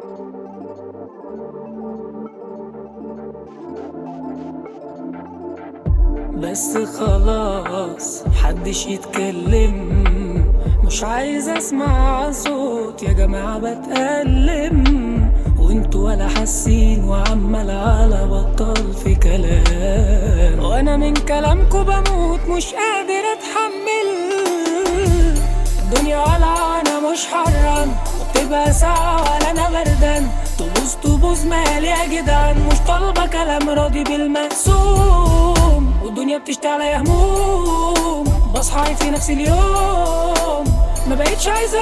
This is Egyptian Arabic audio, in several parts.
بس خلاص محدش يتكلم مش عايز اسمع صوت يا جماعة بتألم وانتوا ولا حاسين وعمال على بطال في كلام وانا من كلامكوا بموت مش قادر اتحمل الدنيا ولعة انا مش حران وبتبقى ساعة ولا انا بردان تبوظ تبوظ مالي يا جدعان مش طالبة كلام راضي بالمقسوم والدنيا بتشتغل يا هموم بصحى في نفس اليوم ما بقتش عايزة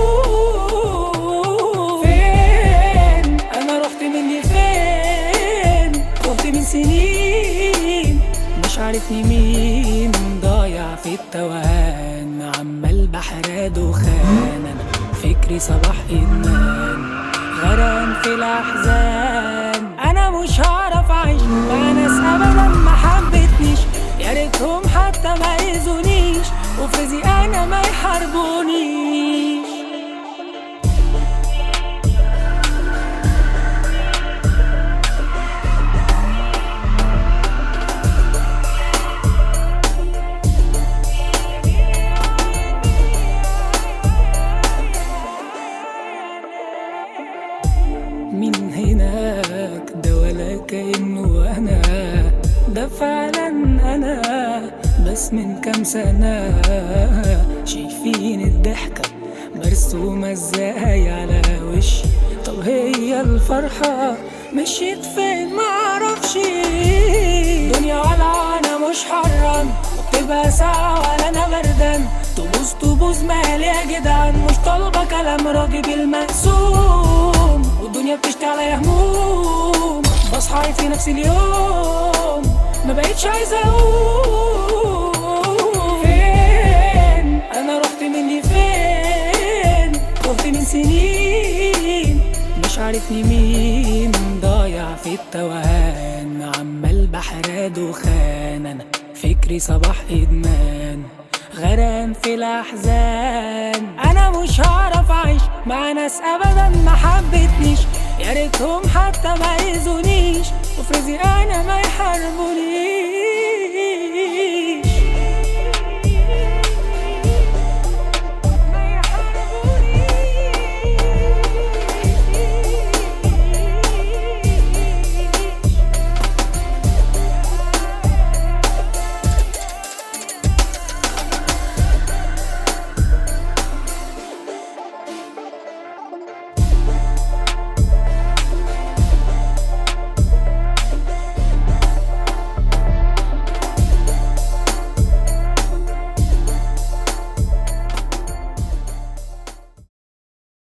اقول فين انا رحت مني فين تهت من سنين مش عارفني مين ضايع في التوهان عمال بحر دخان أنا فكري صباح ادمان غرقان في الاحزان انا مش هعرف اعيش مع ناس ابدا ما حبتنيش يا ريتهم حتى ما يزونيش وفي رزقي انا ما يحاربونيش من هناك ده ولا كأنه أنا ده فعلا أنا بس من كام سنة شايفين الضحكة مرسومة ازاي على وشي طب هي الفرحة مشيت فين معرفش دنيا ولا أنا مش حران وبتبقى ساعة ولا أنا بردان تبوظ تبوظ مالي يا جدعان مش طالبة كلام راضي بالمقسوم والدنيا بتشتغل يا هموم بصحى في نفس اليوم ما بقتش عايزة اقول فين انا رحت مني فين تهت من سنين مش عارفني مين ضايع في التوهان عمال بحر دخان انا فكري صباح ادمان غرقان في الاحزان انا مش هعرف اعيش مع ناس ابدا ما حبتنيش يا ريتهم حتى ما يزونيش وفي رزقي انا ما يحاربونيش